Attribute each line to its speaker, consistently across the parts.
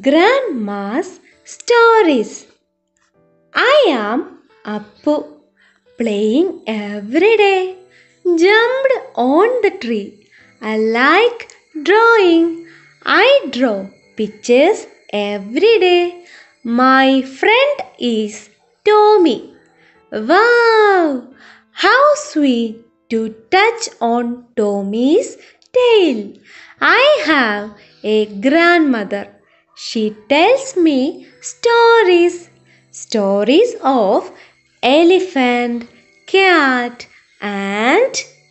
Speaker 1: Grandma's Stories. I am Appu, playing every day, jumped on the tree. I like drawing. I draw pictures every day. My friend is Tommy. Wow! How sweet to touch on Tommy's tail. I have a grandmother. She tells me stories. Stories of elephant, cat and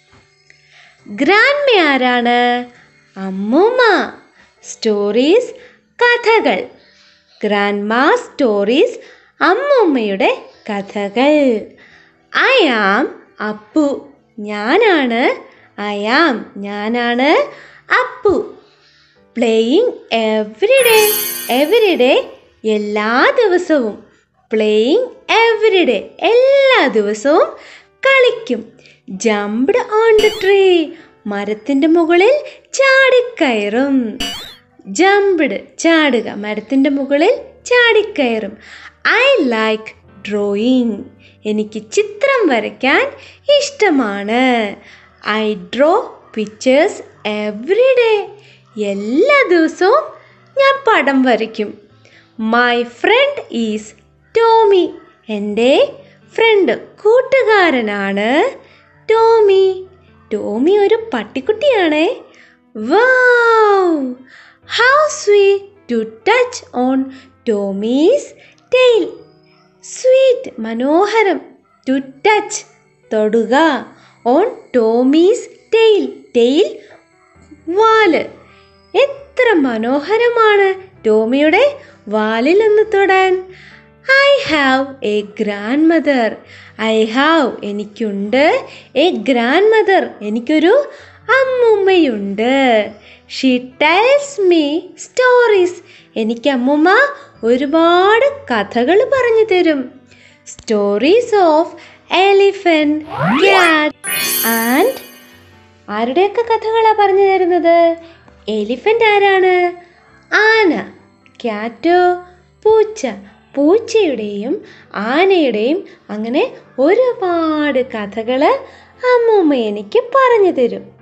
Speaker 1: grand ആരാണ് അമ്മുമ്മ stories കഥകൾ grand മാ stories അമ്മുമ്മയുടെ കഥകൾ I am Appu ഞാനാണ് I am ഞാനാണ് Appu playing every day every day എല്ലാ ദിവസവും playing every day എല്ലാ ദിവസവും കളിക്കും ജംപ്ഡ് ഓൺ ദ ട്രീ മരത്തിൻ്റെ മുകളിൽ ചാടിക്കയറും ജംപ്ഡ് ചാടുക മരത്തിൻ്റെ മുകളിൽ ചാടിക്കയറും ഐ ലൈക്ക് ഡ്രോയിങ് എനിക്ക് ചിത്രം വരയ്ക്കാൻ ഇഷ്ടമാണ് I draw pictures every day എല്ലാ ദിവസവും ഞാൻ പടം വരയ്ക്കും മൈ ഫ്രണ്ട് ഈസ് ടോമി എൻ്റെ ഫ്രണ്ട് കൂട്ടുകാരനാണ് ടോമി ടോമി ഒരു പട്ടിക്കുട്ടിയാണേ wow how sweet to touch on Tommy's tail sweet മനോഹരം ടു ടച്ച് തൊടുക ഓൺ ടോമീസ് ടെയിൽ ടെയിൽ വാല് എത്ര മനോഹരമാണ് ടോമിയുടെ വാലിൽ ഒന്ന് തൊടാൻ I have a grandmother I have എനിക്കുണ്ട് എ ഗ്രാൻഡ് മദർ എനിക്കൊരു അമ്മുമ്മയുണ്ട് ഷീ ടെൽസ് മീ സ്റ്റോറീസ് എനിക്ക് അമ്മുമ്മ ഒരുപാട് കഥകൾ പറഞ്ഞു തരും stories of elephant cat and ആരുടെയൊക്കെ കഥകളാണ് പറഞ്ഞു തരുന്നത് എലിഫൻ്റ് ആരാണ് ആന ക്യാറ്റോ പൂച്ച പൂച്ചയുടെയും ആനയുടെയും അങ്ങനെ ഒരുപാട് കഥകൾ അമ്മൂമ്മ എനിക്ക് പറഞ്ഞു തരും